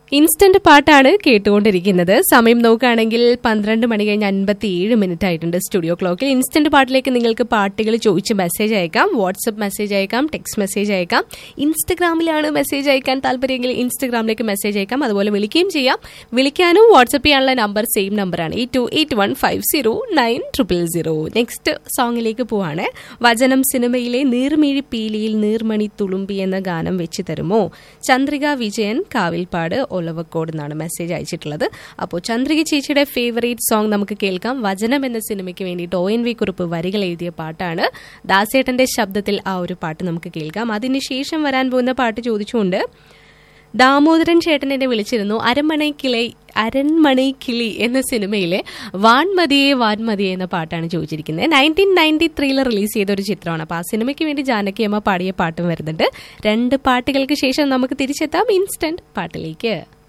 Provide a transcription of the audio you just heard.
instant പാട്ടാണ് കേട്ടുകൊണ്ടിരിക്കുന്നത് സമയം നോക്കുകയാണെങ്കിൽ പന്ത്രണ്ട് മണി കഴിഞ്ഞ് അൻപത്തി ഏഴ് മിനിറ്റ് ആയിട്ടുണ്ട് സ്റ്റുഡിയോ ക്ലോക്കിൽ ഇൻസ്റ്റന്റ് പാട്ടിലേക്ക് നിങ്ങൾക്ക് പാട്ടുകൾ ചോദിച്ച് മെസ്സേജ് അയക്കാം വാട്സപ്പ് മെസ്സേജ് അയക്കാം ടെക്സ്റ്റ് മെസ്സേജ് അയക്കാം ഇൻസ്റ്റഗ്രാമിലാണ് മെസ്സേജ് അയക്കാൻ താല്പര്യമെങ്കിൽ ഇൻസ്റ്റഗ്രാമിലേക്ക് മെസ്സേജ് അയക്കാം അതുപോലെ വിളിക്കുകയും ചെയ്യാം വിളിക്കാനും വാട്സപ്പ് ചെയ്യാനുള്ള നമ്പർ സെയിം നമ്പറാണ് eight two eight one five zero nine triple zero next സോങ്ങിലേക്ക് പോവാണ് വചനം സിനിമയിലെ നീർമിഴി പീലിയിൽ നീർമണി തുളുമ്പി എന്ന ഗാനം വെച്ച് തരുമോ ചന്ദ്രിക വിജയൻ കാവിൽപ്പാട് ഒലവക്കോട് എന്നാണ് മെസ്സേജ് അയച്ചിട്ടുള്ളത് അപ്പോൾ ചന്ദ്രിക ചേച്ചിയുടെ ഫേവറേറ്റ് സോങ് നമുക്ക് കേൾക്കാം വചനം എന്ന സിനിമയ്ക്ക് വേണ്ടിയിട്ട് ഒ എൻ വി കുറിപ്പ് വരികൾ എഴുതിയ പാട്ടാണ് ദാസേട്ടന്റെ ശബ്ദത്തിൽ ആ ഒരു പാട്ട് നമുക്ക് കേൾക്കാം അതിനുശേഷം വരാൻ പോകുന്ന പാട്ട് ചോദിച്ചുകൊണ്ട് ദാമോദരൻ ചേട്ടൻ എന്നെ വിളിച്ചിരുന്നു അരമണൈ കിളി അരൺമണി കിളി എന്ന സിനിമയിലെ വാൻമതിയെ വാൻമതിയെ എന്ന പാട്ടാണ് ചോദിച്ചിരിക്കുന്നത് നയൻറ്റീൻ നയൻറ്റി ത്രീയിൽ റിലീസ് ചെയ്ത ഒരു ചിത്രമാണ് അപ്പോൾ ആ സിനിമയ്ക്ക് വേണ്ടി ജാനകിയമ്മ പാടിയ പാട്ടും വരുന്നുണ്ട് രണ്ട് പാട്ടുകൾക്ക് ശേഷം നമുക്ക് തിരിച്ചെത്താം ഇൻസ്റ്റന്റ് പാട്ടിലേക്ക്